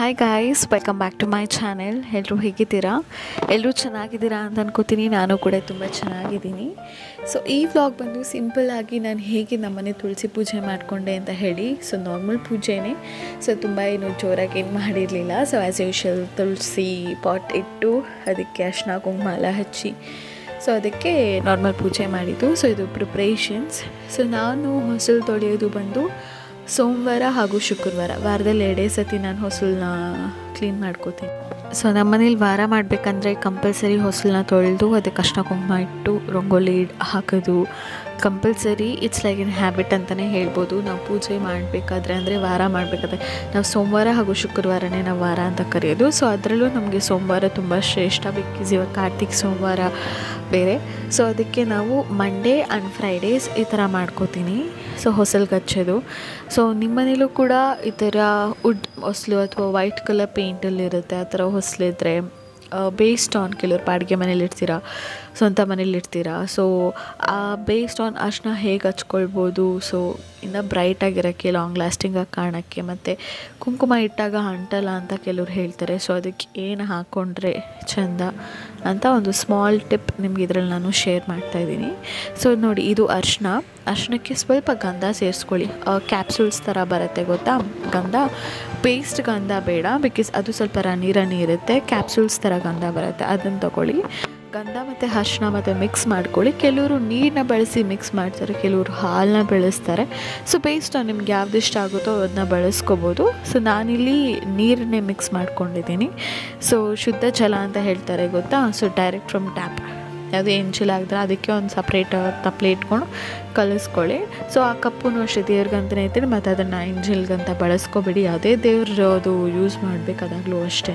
hi guys welcome back to my channel ಎಲ್ಲರೂ ಹೇಗಿದ್ದೀರಾ ಎಲ್ಲರೂ ಚೆನ್ನಾಗಿದ್ದೀರಾ ಅಂತ ಅನ್ಕೋತೀನಿ ನಾನು ಕೂಡ ತುಂಬ ಚೆನ್ನಾಗಿದ್ದೀನಿ ಸೊ ಈ ವ್ಲಾಗ್ ಬಂದು ಸಿಂಪಲ್ಲಾಗಿ ನಾನು ಹೇಗೆ ನಮ್ಮನೆ ತುಳಸಿ ಪೂಜೆ ಮಾಡಿಕೊಂಡೆ ಅಂತ ಹೇಳಿ ಸೊ ನಾರ್ಮಲ್ ಪೂಜೆನೇ ಸೊ ತುಂಬ ಏನು ಜೋರಾಗಿ ಏನು ಮಾಡಿರಲಿಲ್ಲ so as usual tulsi pot ಇಟ್ಟು ಅದಕ್ಕೆ ಅರ್ಶಿನ ಕುಂಕುಮ ಎಲ್ಲ ಹಚ್ಚಿ ಸೊ ಅದಕ್ಕೆ ನಾರ್ಮಲ್ ಪೂಜೆ ಮಾಡಿದ್ದು ಸೊ ಇದು ಪ್ರಿಪ್ರೇಷನ್ಸ್ ಸೊ ನಾನು ಹೊಸಲು ತೊಳೆಯೋದು ಬಂದು ಸೋಮವಾರ ಹಾಗೂ ಶುಕ್ರವಾರ ವಾರದಲ್ಲಿ ಎರಡೇ ಸತಿ ನಾನು ಹೊಸಲನ್ನ ಕ್ಲೀನ್ ಮಾಡ್ಕೋತೀನಿ ಸೊ ನಮ್ಮ ಮನೇಲಿ ವಾರ ಮಾಡಬೇಕಂದ್ರೆ ಕಂಪಲ್ಸರಿ ಹೊಸಲನ್ನ ತೊಳೆದು ಅದಕ್ಕೆ ಅರ್ಶಿನ ಕುಂಕುಮ ಇಟ್ಟು ರಂಗೋಲಿ ಇಡ್- ಹಾಕೋದು compulsory it's like in habit ಅಂತಲೇ ಹೇಳ್ಬೋದು ನಾವು ಪೂಜೆ ಮಾಡಬೇಕಾದ್ರೆ ಅಂದರೆ ವಾರ ಮಾಡಬೇಕಾದ್ರೆ ನಾವು ಸೋಮವಾರ ಹಾಗೂ ಶುಕ್ರವಾರನೇ ನಾವು ವಾರ ಅಂತ ಕರೆಯೋದು ಸೊ ಅದರಲ್ಲೂ ನಮಗೆ ಸೋಮವಾರ ತುಂಬ ಶ್ರೇಷ್ಠ ಬಿಕಾಸ್ ಇವಾಗ ಕಾರ್ತಿಕ್ ಸೋಮವಾರ ಬೇರೆ ಸೊ ಅದಕ್ಕೆ ನಾವು ಮಂಡೇ ಆ್ಯಂಡ್ ಫ್ರೈಡೇಸ್ ಈ ಥರ ಮಾಡ್ಕೋತೀನಿ ಸೊ ಹೊಸಲ್ಗೆ ಹಚ್ಚೋದು ಸೊ ನಿಮ್ಮನೇಲೂ ಕೂಡ ಈ ಥರ ವುಡ್ ಹೊಸಲು ಅಥವಾ ವೈಟ್ ಕಲರ್ ಪೇಂಟಲ್ಲಿ ಇರುತ್ತೆ ಆ ಥರ ಹೊಸಲಿದ್ರೆ ಬೇಸ್ಡ್ ಆನ್ ಕೆಲವ್ರು ಬಾಡಿಗೆ ಮನೇಲಿ ಇರ್ತೀರ ಸ್ವಂತ ಮನೇಲಿ ಇರ್ತೀರ ಸೊ ಆ ಬೇಸ್ಡ್ ಆನ್ ಅರ್ಶಿನ ಹೇಗೆ ಹಚ್ಕೊಳ್ಬೋದು ಸೊ ಇನ್ನು ಬ್ರೈಟಾಗಿರೋಕ್ಕೆ ಲಾಂಗ್ ಲಾಸ್ಟಿಂಗಾಗಿ ಕಾಣೋಕ್ಕೆ ಮತ್ತು ಕುಂಕುಮ ಇಟ್ಟಾಗ ಅಂಟಲ್ಲ ಅಂತ ಕೆಲವ್ರು ಹೇಳ್ತಾರೆ ಸೊ ಅದಕ್ಕೆ ಏನು ಹಾಕ್ಕೊಂಡ್ರೆ ಚೆಂದ ಅಂತ ಒಂದು ಸ್ಮಾಲ್ ಟಿಪ್ ನಿಮ್ಗೆ ಇದರಲ್ಲಿ ನಾನು ಶೇರ್ ಮಾಡ್ತಾಯಿದ್ದೀನಿ ಸೊ ನೋಡಿ ಇದು ಅರ್ಶಿನ ಅರ್ಶಿನಕ್ಕೆ ಸ್ವಲ್ಪ ಗಂಧ ಸೇರಿಸ್ಕೊಳ್ಳಿ ಕ್ಯಾಪ್ಸೂಲ್ಸ್ ಥರ ಬರುತ್ತೆ ಗೊತ್ತಾ ಗಂಧ ಪೇಸ್ಟ್ ಗಂಧ ಬೇಡ ಬಿಕಾಸ್ ಅದು ಸ್ವಲ್ಪ ರನಿ ರನಿ ಇರುತ್ತೆ ಕ್ಯಾಪ್ಸೂಲ್ಸ್ ಥರ ಗಂಧ ಬರುತ್ತೆ ಅದನ್ನು ತಗೊಳ್ಳಿ ಗಂಧ ಮತ್ತು ಅರ್ಶಿನ ಮತ್ತು ಮಿಕ್ಸ್ ಮಾಡ್ಕೊಳ್ಳಿ ಕೆಲವರು ನೀರನ್ನ ಬಳಸಿ ಮಿಕ್ಸ್ ಮಾಡ್ತಾರೆ ಕೆಲವರು ಹಾಲನ್ನ ಬೆಳೆಸ್ತಾರೆ ಸೊ ಬೇಸ್ಡ್ ಆನ್ ನಿಮ್ಗೆ ಯಾವ್ದು ಇಷ್ಟ ಆಗುತ್ತೋ ಅದನ್ನ ಬಳಸ್ಕೋಬೋದು ಸೊ ನಾನಿಲ್ಲಿ ನೀರನ್ನೇ ಮಿಕ್ಸ್ ಮಾಡ್ಕೊಂಡಿದ್ದೀನಿ ಸೊ ಶುದ್ಧ ಜಲ ಅಂತ ಹೇಳ್ತಾರೆ ಗೊತ್ತಾ ಸೊ ಡೈರೆಕ್ಟ್ ಫ್ರಮ್ ಟ್ಯಾಪ್ ಯಾವುದೇ ಎಂಚಿಲ್ ಆಗಿದ್ರೆ ಅದಕ್ಕೆ ಒಂದು ಸಪ್ರೇಟ್ ತಪ್ಪಲೆ ಇಟ್ಕೊಂಡು ಕಲಿಸ್ಕೊಳ್ಳಿ ಸೊ ಆ ಕಪ್ಪು ಅಷ್ಟೇ ದೇವ್ರಿಗಂತಲೇ ಇರ್ತೀನಿ ಮತ್ತು ಅದನ್ನು ಎಂಜಿಲ್ಗಂತ ಬಳಸ್ಕೋಬೇಡಿ ಯಾವುದೇ ದೇವ್ರದ್ದು ಯೂಸ್ ಮಾಡಬೇಕಾದಾಗಲೂ ಅಷ್ಟೇ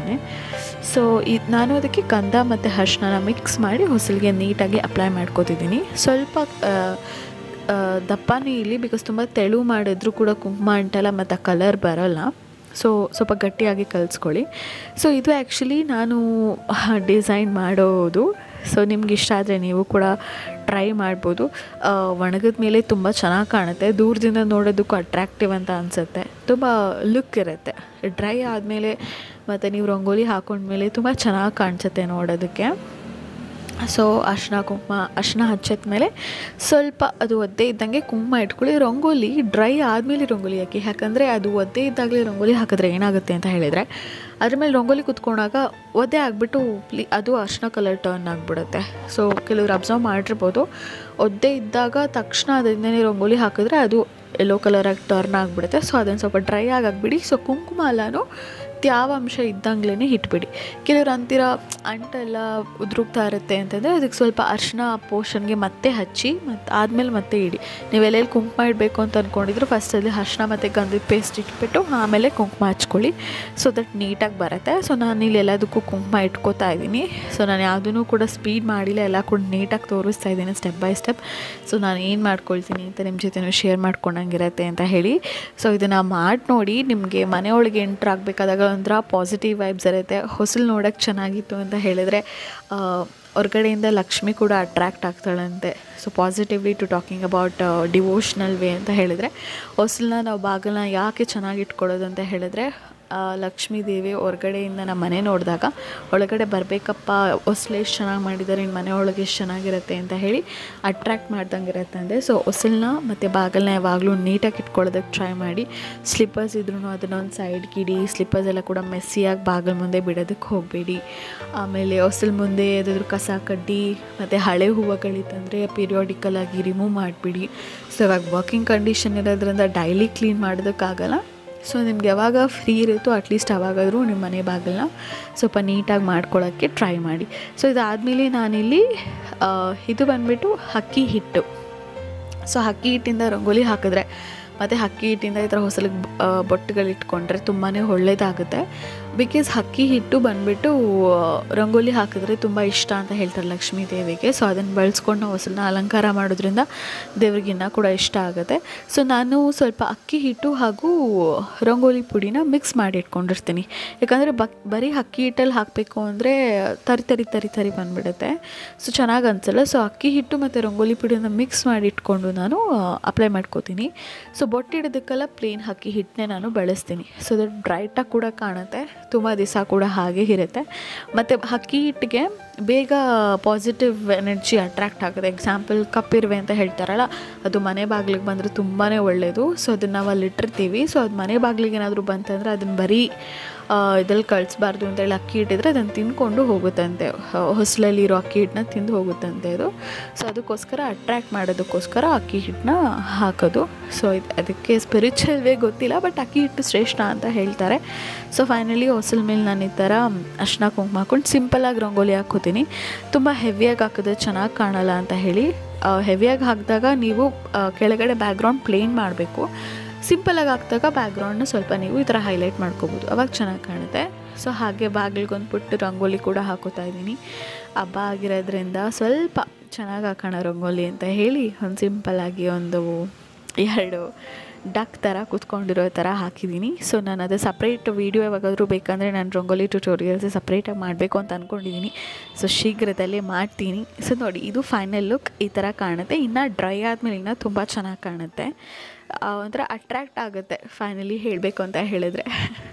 ಸೊ ಇದು ನಾನು ಅದಕ್ಕೆ ಗಂಧ ಮತ್ತು ಅರ್ಶಿನ ಮಿಕ್ಸ್ ಮಾಡಿ ಹೊಸಲಿಗೆ ನೀಟಾಗಿ ಅಪ್ಲೈ ಮಾಡ್ಕೋತಿದ್ದೀನಿ ಸ್ವಲ್ಪ ಆ, ಆ, ದಪ್ಪನೇ ಇಲ್ಲಿ ಬಿಕಾಸ್ ತುಂಬ ತೆಳು ಮಾಡಿದ್ರು ಕೂಡ ಕುಂಕುಮ ಅಂಟಲ್ಲ ಮತ್ತು ಕಲರ್ ಬರೋಲ್ಲ ಸೊ ಸ್ವಲ್ಪ ಗಟ್ಟಿಯಾಗಿ ಕಲಿಸ್ಕೊಳ್ಳಿ ಸೊ ಇದು ಆ್ಯಕ್ಚುಲಿ ನಾನು ಡಿಸೈನ್ ಮಾಡೋದು ಸೊ ನಿಮ್ಗೆ ಇಷ್ಟ ಆದರೆ ನೀವು ಕೂಡ ಟ್ರೈ ಮಾಡ್ಬೋದು ಒಣಗಿದ ಮೇಲೆ ತುಂಬ ಚೆನ್ನಾಗಿ ಕಾಣುತ್ತೆ ದೂರದಿಂದ ನೋಡೋದಕ್ಕೂ ಅಟ್ರಾಕ್ಟಿವ್ ಅಂತ ಅನಿಸುತ್ತೆ ತುಂಬ ಲುಕ್ ಇರುತ್ತೆ ಡ್ರೈ ಆದಮೇಲೆ ಮತ್ತು ನೀವು ರಂಗೋಲಿ ಹಾಕೊಂಡ್ಮೇಲೆ ತುಂಬ ಚೆನ್ನಾಗಿ ಕಾಣಿಸುತ್ತೆ ನೋಡೋದಕ್ಕೆ ಸೊ ಅರ್ಶಿನ ಕುಂಕುಮ ಅರ್ಶಿನ ಹಚ್ಚಿದ್ಮೇಲೆ ಸ್ವಲ್ಪ ಅದು ಒದ್ದೆ ಇದ್ದಂಗೆ ಕುಂಕುಮ ಇಟ್ಕೊಳ್ಳಿ ರಂಗೋಲಿ ಡ್ರೈ ಆದಮೇಲೆ ರಂಗೋಲಿ ಹಾಕಿ ಯಾಕಂದರೆ ಅದು ಒದ್ದೆ ಇದ್ದಾಗಲೇ ರಂಗೋಲಿ ಹಾಕಿದ್ರೆ ಏನಾಗುತ್ತೆ ಅಂತ ಹೇಳಿದರೆ ಅದ್ರ ಮೇಲೆ ರಂಗೋಲಿ ಕುತ್ಕೊಂಡಾಗ ಒದ್ದೆ ಆಗಿಬಿಟ್ಟು ಪ್ಲಿ ಅದು ಅರ್ಶಿನ ಕಲರ್ ಟರ್ನ್ ಆಗಿಬಿಡುತ್ತೆ ಸೊ ಕೆಲವರು ಅಬ್ಸರ್ವ್ ಮಾಡಿರ್ಬೋದು ಒದ್ದೆ ಇದ್ದಾಗ ತಕ್ಷಣ ಅದರಿಂದನೇ ರಂಗೋಲಿ ಹಾಕಿದ್ರೆ ಅದು ಯೆಲ್ಲೋ ಕಲರಾಗಿ ಟರ್ನ್ ಆಗಿಬಿಡುತ್ತೆ ಸೊ ಅದನ್ನು ಸ್ವಲ್ಪ ಡ್ರೈ ಆಗಾಕ್ಬಿಡಿ ಸೊ ಕುಂಕುಮ ಎಲ್ಲನೂ ತ್ಯಾವಾಂಶ ಇದ್ದಂಗ್ಲೇ ಇಟ್ಬಿಡಿ ಕೆಲವ್ರು ಅಂತೀರ ಅಂಟೆಲ್ಲ ಉದುರುಗ್ತಾ ಇರುತ್ತೆ ಅಂತಂದರೆ ಅದಕ್ಕೆ ಸ್ವಲ್ಪ ಅರ್ಶಿನ ಪೋರ್ಷನ್ಗೆ ಮತ್ತೆ ಹಚ್ಚಿ ಮತ್ತು ಆದಮೇಲೆ ಮತ್ತೆ ಇಡಿ ನೀವು ಎಲ್ಲೆಲ್ಲಿ ಕುಂಕುಮ ಇಡಬೇಕು ಅಂತ ಅಂದ್ಕೊಂಡಿದ್ರು ಫಸ್ಟಲ್ಲಿ ಅರ್ಶಿನ ಮತ್ತು ಗಂಧದ ಪೇಸ್ಟ್ ಇಟ್ಬಿಟ್ಟು ಆಮೇಲೆ ಕುಂಕುಮ ಹಚ್ಕೊಳ್ಳಿ ಸೊ ದಟ್ ನೀಟಾಗಿ ಬರುತ್ತೆ ಸೊ ನಾನು ಇಲ್ಲಿ ಎಲ್ಲದಕ್ಕೂ ಕುಂಕುಮ ಇಟ್ಕೋತಾ ಇದ್ದೀನಿ ಸೊ ನಾನು ಯಾವುದೂ ಕೂಡ ಸ್ಪೀಡ್ ಮಾಡಿಲ್ಲ ಎಲ್ಲ ಕೂಡ ನೀಟಾಗಿ ತೋರಿಸ್ತಾ ಇದ್ದೀನಿ ಸ್ಟೆಪ್ ಬೈ ಸ್ಟೆಪ್ ಸೊ ನಾನು ಏನು ಮಾಡ್ಕೊಳ್ತೀನಿ ಅಂತ ನಿಮ್ಮ ಜೊತೆ ಶೇರ್ ಮಾಡ್ಕೊಂಡಂಗಿರತ್ತೆ ಅಂತ ಹೇಳಿ ಸೊ ಇದನ್ನು ಮಾಡಿ ನೋಡಿ ನಿಮಗೆ ಮನೆಯೊಳಗೆ ಎಂಟ್ರ್ ಆಗಬೇಕಾದಾಗ ಒಂಥರ ಪಾಸಿಟಿವ್ ವೈಬ್ಸ್ ಇರುತ್ತೆ ಹೊಸಲು ನೋಡೋಕ್ಕೆ ಚೆನ್ನಾಗಿತ್ತು ಅಂತ ಹೇಳಿದರೆ ಆ, ಹೊರ್ಗಡೆಯಿಂದ ಲಕ್ಷ್ಮಿ ಕೂಡ ಅಟ್ರ್ಯಾಕ್ಟ್ ಆಗ್ತಾಳಂತೆ so positively to talking about devotional way ಅಂತ ಹೇಳಿದರೆ ಹೊಸಲನ್ನ ನಾವು ಬಾಗಿಲನ್ನ ಯಾಕೆ ಚೆನ್ನಾಗಿ ಇಟ್ಕೊಳ್ಳೋದು ಅಂತ ಹೇಳಿದ್ರೆ ಆ, ಲಕ್ಷ್ಮೀ ದೇವಿ ಹೊರ್ಗಡೆಯಿಂದ ನಮ್ಮ ಮನೆ ನೋಡಿದಾಗ ಒಳಗಡೆ ಬರಬೇಕಪ್ಪ ಹೊಸ್ಲು ಎಷ್ಟು ಚೆನ್ನಾಗಿ ಮಾಡಿದ್ದಾರೆ ಇನ್ನು ಮನೆ ಒಳಗೆ ಎಷ್ಟು ಚೆನ್ನಾಗಿರುತ್ತೆ ಅಂತ ಹೇಳಿ ಅಟ್ರ್ಯಾಕ್ಟ್ ಮಾಡ್ದಂಗೆ ಇರುತ್ತೆ ಅಂದರೆ ಸೊ ಹೊಸಲನ್ನ ಮತ್ತು ಬಾಗಿಲನ್ನ ಯಾವಾಗಲೂ ನೀಟಾಗಿ ಇಟ್ಕೊಳ್ಳೋದಕ್ಕೆ ಟ್ರೈ ಮಾಡಿ ಸ್ಲಿಪ್ಪರ್ಸ್ ಇದ್ರೂ ಅದನ್ನೊಂದು ಸೈಡ್ಗೆ ಇಡಿ ಸ್ಲಿಪ್ಪರ್ಸ್ ಎಲ್ಲ ಕೂಡ ಮೆಸ್ಸಿಯಾಗಿ ಬಾಗಿಲು ಮುಂದೆ ಬಿಡೋದಕ್ಕೆ ಹೋಗಬೇಡಿ ಆಮೇಲೆ ಹೊಸಲು ಮುಂದೆ ಯಾವುದಾದ್ರೂ ಕಸ ಕಡ್ಡಿ ಮತ್ತು ಹಳೆ ಹೂವುಗಳಿತ್ತಂದರೆ ಪೀರಿಯಾಡಿಕಲ್ ಆಗಿ ರಿಮೂವ್ ಮಾಡಿಬಿಡಿ ಸೊ ಇವಾಗ ವರ್ಕಿಂಗ್ ಕಂಡೀಷನ್ ಇರೋದ್ರಿಂದ ಡೈಲಿ ಕ್ಲೀನ್ ಮಾಡೋದಕ್ಕಾಗಲ್ಲ ಸೊ ನಿಮ್ಗೆ ಯಾವಾಗ ಫ್ರೀ ಇರುತ್ತೋ ಅಟ್ಲೀಸ್ಟ್ ಅವಾಗಾದರೂ ನಿಮ್ಮ ಮನೆ ಬಾಗಿಲನ್ನ ಸ್ವಲ್ಪ ನೀಟಾಗಿ ಮಾಡ್ಕೊಳ್ಳೋಕ್ಕೆ ಟ್ರೈ ಮಾಡಿ ಸೊ ಇದಾದಮೇಲೆ ನಾನಿಲ್ಲಿ ಆ, ಇದು ಬಂದುಬಿಟ್ಟು ಅಕ್ಕಿ ಹಿಟ್ಟು ಸೊ ಅಕ್ಕಿ ಹಿಟ್ಟಿಂದ ರಂಗೋಲಿ ಹಾಕಿದ್ರೆ ಮತ್ತು ಅಕ್ಕಿ ಹಿಟ್ಟಿಂದ ಈ ಥರ ಹೊಸಲಿಗೆ ಬೊಟ್ಟುಗಳಿಟ್ಕೊಂಡ್ರೆ ತುಂಬಾ ಒಳ್ಳೆಯದಾಗುತ್ತೆ ಬಿಕಾಸ್ ಅಕ್ಕಿ ಹಿಟ್ಟು ಬಂದುಬಿಟ್ಟು ರಂಗೋಲಿ ಹಾಕಿದ್ರೆ ತುಂಬ ಇಷ್ಟ ಅಂತ ಹೇಳ್ತಾರೆ ಲಕ್ಷ್ಮೀ ದೇವಿಗೆ ಸೊ ಅದನ್ನು ಬಳಸ್ಕೊಂಡು ನಾವು ಹೊಸಲನ್ನ ಅಲಂಕಾರ ಮಾಡೋದ್ರಿಂದ ದೇವ್ರಿಗೆ ಇನ್ನೂ ಕೂಡ ಇಷ್ಟ ಆಗುತ್ತೆ ಸೊ ನಾನು ಸ್ವಲ್ಪ ಅಕ್ಕಿ ಹಿಟ್ಟು ಹಾಗೂ ರಂಗೋಲಿ ಪುಡಿನ ಮಿಕ್ಸ್ ಮಾಡಿ ಇಟ್ಕೊಂಡಿರ್ತೀನಿ ಯಾಕಂದರೆ ಬಕ್ ಬರೀ ಅಕ್ಕಿ ಹಿಟ್ಟಲ್ಲಿ ಹಾಕಬೇಕು ಅಂದರೆ ತರಿ ತರಿ ತರಿ ತರಿ ಬಂದುಬಿಡುತ್ತೆ ಸೊ ಚೆನ್ನಾಗಿ ಅನಿಸಲ್ಲ ಸೊ ಅಕ್ಕಿ ಹಿಟ್ಟು ಮತ್ತು ರಂಗೋಲಿ ಪುಡಿನ ಮಿಕ್ಸ್ ಮಾಡಿ ಇಟ್ಕೊಂಡು ನಾನು ಅಪ್ಲೈ ಮಾಡ್ಕೋತೀನಿ ಸೊ ಸೊ ಬೊಟ್ಟಿಡೋದಕ್ಕೆಲ್ಲ ಪ್ಲೇನ್ ಅಕ್ಕಿ ಹಿಟ್ಟನ್ನೇ ನಾನು ಬಳಸ್ತೀನಿ ಸೊ ಅದು ಬ್ರೈಟಾಗಿ ಕೂಡ ಕಾಣುತ್ತೆ ತುಂಬ ದಿವಸ ಕೂಡ ಹಾಗೆ ಇರುತ್ತೆ ಮತ್ತು ಅಕ್ಕಿ ಹಿಟ್ಟಿಗೆ ಬೇಗ ಪಾಸಿಟಿವ್ ಎನರ್ಜಿ ಅಟ್ರಾಕ್ಟ್ ಆಗುತ್ತೆ ಎಕ್ಸಾಂಪಲ್ ಕಪ್ಪಿರುವೆ ಅಂತ ಹೇಳ್ತಾರಲ್ಲ ಅದು ಮನೆ ಬಾಗಿಲಿಗೆ ಬಂದರೆ ತುಂಬಾ ಒಳ್ಳೆಯದು ಸೊ ಅದನ್ನು ನಾವು ಅಲ್ಲಿ ಇಟ್ಟಿರ್ತೀವಿ ಸೊ ಅದು ಮನೆ ಬಾಗಿಲಿಗೆ ಏನಾದರೂ ಬಂತಂದರೆ ಅದನ್ನು ಬರೀ ಇದ್ರಲ್ಲಿ ಕಳಿಸ್ಬಾರ್ದು ಅಂತೇಳಿ ಅಕ್ಕಿ ಇಟ್ಟಿದ್ರೆ ಅದನ್ನು ತಿಂದ್ಕೊಂಡು ಹೋಗುತ್ತಂತೆ ಹೊಸಲಲ್ಲಿ ಇರೋ ಅಕ್ಕಿ ಹಿಟ್ಟನ್ನ ತಿಂದು ಹೋಗುತ್ತಂತೆ ಅದು ಸೊ ಅದಕ್ಕೋಸ್ಕರ ಅಟ್ರ್ಯಾಕ್ಟ್ ಮಾಡೋದಕ್ಕೋಸ್ಕರ ಅಕ್ಕಿ ಹಿಟ್ಟನ್ನ ಹಾಕೋದು ಸೊ ಇದು ಅದಕ್ಕೆ ಸ್ಪಿರಿಚುವಲ್ ವೇ ಗೊತ್ತಿಲ್ಲ ಬಟ್ ಅಕ್ಕಿ ಹಿಟ್ಟು ಶ್ರೇಷ್ಠ ಅಂತ ಹೇಳ್ತಾರೆ ಸೊ ಫೈನಲಿ ಹೊಸಲ್ ಮೇಲೆ ನಾನು ಈ ಥರ ಅರ್ಶಿನ ಕುಂಕುಮ ಹಾಕೊಂಡು ಸಿಂಪಲಾಗಿ ರಂಗೋಲಿ ಹಾಕೋತೀನಿ ತುಂಬ ಹೆವಿಯಾಗಿ ಹಾಕಿದ್ರೆ ಚೆನ್ನಾಗಿ ಕಾಣಲ್ಲ ಅಂತ ಹೇಳಿ ಹೆವಿಯಾಗಿ ಹಾಕಿದಾಗ ನೀವು ಕೆಳಗಡೆ ಬ್ಯಾಕ್ಗ್ರೌಂಡ್ ಪ್ಲೇನ್ ಮಾಡಬೇಕು ಸಿಂಪಲಾಗಿ ಹಾಕಿದಾಗ ಬ್ಯಾಕ್ಗ್ರೌಂಡ್ನ ಸ್ವಲ್ಪ ನೀವು ಈ ಥರ ಹೈಲೈಟ್ ಮಾಡ್ಕೋಬೋದು ಅವಾಗ ಚೆನ್ನಾಗಿ ಕಾಣುತ್ತೆ ಸೊ ಹಾಗೆ ಬಾಗಿಲಿಗೊಂದು ಪುಟ್ಟು ರಂಗೋಲಿ ಕೂಡ ಹಾಕೋತಾ ಇದ್ದೀನಿ ಹಬ್ಬ ಆಗಿರೋದ್ರಿಂದ ಸ್ವಲ್ಪ ಚೆನ್ನಾಗಿ ಹಾಕೋಣ ರಂಗೋಲಿ ಅಂತ ಹೇಳಿ ಒಂದು ಸಿಂಪಲ್ಲಾಗಿ ಒಂದು ಎರಡು ಡಕ್ ಥರ ಕೂತ್ಕೊಂಡಿರೋ ಥರ ಹಾಕಿದ್ದೀನಿ ಸೊ ನಾನು ಅದು ಸಪ್ರೇಟ್ ವೀಡಿಯೋ ಯಾವಾಗಾದರೂ ಬೇಕಂದರೆ ನಾನು ರಂಗೋಲಿ ಟ್ಯೂಟೋರಿಯಲ್ಸ್ ಸಪ್ರೇಟಾಗಿ ಮಾಡಬೇಕು ಅಂತ ಅಂದ್ಕೊಂಡಿದ್ದೀನಿ ಸೊ ಶೀಘ್ರದಲ್ಲೇ ಮಾಡ್ತೀನಿ ಸೊ ನೋಡಿ ಇದು ಫೈನಲ್ ಲುಕ್ ಈ ಥರ ಕಾಣುತ್ತೆ ಇನ್ನು ಡ್ರೈ ಆದಮೇಲೆ ಇನ್ನೂ ತುಂಬ ಚೆನ್ನಾಗಿ ಕಾಣುತ್ತೆ ಒಂಥರ ಅಟ್ರ್ಯಾಕ್ಟ್ ಆಗುತ್ತೆ ಫೈನಲಿ ಹೇಳಬೇಕು ಅಂತ ಹೇಳಿದ್ರೆ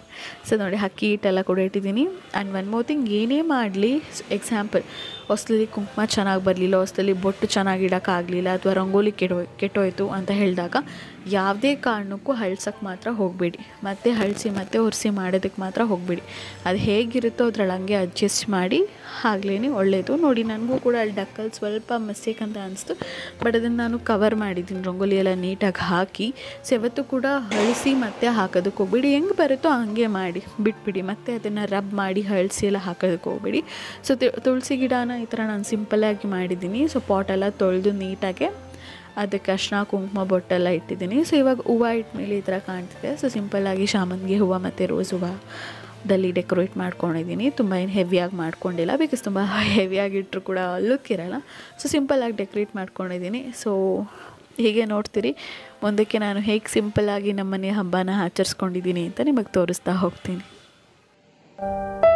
ಸೊ ನೋಡಿ ಅಕ್ಕಿ ಹಿಟ್ಟೆಲ್ಲ ಕೂಡ ಇಟ್ಟಿದ್ದೀನಿ ಆ್ಯಂಡ್ ಒನ್ ಮೋರ್ ಥಿಂಗ್ ಏನೇ ಮಾಡಲಿ ಎಕ್ಸಾಂಪಲ್ ಹೊಸ್ಲಲ್ಲಿ ಕುಂಕುಮ ಚೆನ್ನಾಗಿ ಬರಲಿಲ್ಲ ಹೊಸ್ಲಲ್ಲಿ ಬೊಟ್ಟು ಚೆನ್ನಾಗಿ ಇಡೋಕ್ಕಾಗಲಿಲ್ಲ ಅಥವಾ ರಂಗೋಲಿ ಕೆಡೋ ಕೆಟ್ಟೋಯ್ತು ಅಂತ ಹೇಳಿದಾಗ ಯಾವುದೇ ಕಾರಣಕ್ಕೂ ಹಳ್ಸೋಕ್ಕೆ ಮಾತ್ರ ಹೋಗಬೇಡಿ ಮತ್ತೆ ಹಳಿಸಿ ಮತ್ತೆ ಒರೆಸಿ ಮಾಡೋದಕ್ಕೆ ಮಾತ್ರ ಹೋಗಬೇಡಿ ಅದು ಹೇಗಿರುತ್ತೋ ಅದ್ರಲ್ಲಿ ಹಂಗೆ ಅಡ್ಜಸ್ಟ್ ಮಾಡಿ ಆಗ್ಲೇ ಒಳ್ಳೆಯದು ನೋಡಿ ನನಗೂ ಕೂಡ ಅಲ್ಲಿ ಡಕ್ಕಲ್ಲಿ ಸ್ವಲ್ಪ ಮಿಸ್ಟೇಕ್ ಅಂತ ಅನಿಸ್ತು ಬಟ್ ಅದನ್ನು ನಾನು ಕವರ್ ಮಾಡಿದ್ದೀನಿ ರಂಗೋಲಿ ಎಲ್ಲ ನೀಟಾಗಿ ಹಾಕಿ ಸೊ ಯಾವತ್ತೂ ಕೂಡ ಹಳಿಸಿ ಮತ್ತೆ ಹಾಕೋದಕ್ಕೆ ಹೋಗ್ಬೇಡಿ ಹೆಂಗೆ ಬರುತ್ತೋ ಹಂಗೆ ಮಾಡಿ ಬಿಟ್ಬಿಡಿ ಮತ್ತೆ ಅದನ್ನು ರಬ್ ಮಾಡಿ ಹಳಿಸಿ ಎಲ್ಲ ಹಾಕೋದಕ್ಕೆ ಹೋಗ್ಬೇಡಿ ಸೊ ತುಳಸಿ ಗಿಡನ ಈ ಥರ ನಾನು ಸಿಂಪಲ್ಲಾಗಿ ಮಾಡಿದ್ದೀನಿ ಸೊ ಪಾಟೆಲ್ಲ ತೊಳೆದು ನೀಟಾಗೆ ಅದಕ್ಕೆ ಅರ್ಶಿನ ಕುಂಕುಮ ಬೊಟ್ಟೆಲ್ಲ ಇಟ್ಟಿದ್ದೀನಿ ಸೊ ಇವಾಗ ಹೂವು ಇಟ್ಮೇಲೆ ಈ ಥರ ಕಾಣ್ತಿದೆ ಸೊ ಸಿಂಪಲ್ಲಾಗಿ ಶಾಮಂತಿಗೆ ಹೂವು ಮತ್ತು ರೋಸ್ ಹೂವು ದಲ್ಲಿ ಡೆಕೋರೇಟ್ ಮಾಡ್ಕೊಂಡಿದ್ದೀನಿ ತುಂಬ ಏನು ಹೆವಿಯಾಗಿ ಮಾಡ್ಕೊಂಡಿಲ್ಲ ಬಿಕಾಸ್ ತುಂಬ ಹೆವಿಯಾಗಿ ಇಟ್ಟರು ಕೂಡ ಲುಕ್ ಇರಲ್ಲ ಸೊ ಸಿಂಪಲ್ಲಾಗಿ ಡೆಕೋರೇಟ್ ಮಾಡ್ಕೊಂಡಿದ್ದೀನಿ ಸೊ ಹೀಗೆ ನೋಡ್ತೀರಿ ಮುಂದಕ್ಕೆ ನಾನು ಹೇಗೆ ಸಿಂಪಲ್ಲಾಗಿ ನಮ್ಮನೆ ಹಬ್ಬನ ಆಚರಿಸ್ಕೊಂಡಿದ್ದೀನಿ ಅಂತ ನಿಮಗೆ ತೋರಿಸ್ತಾ ಹೋಗ್ತೀನಿ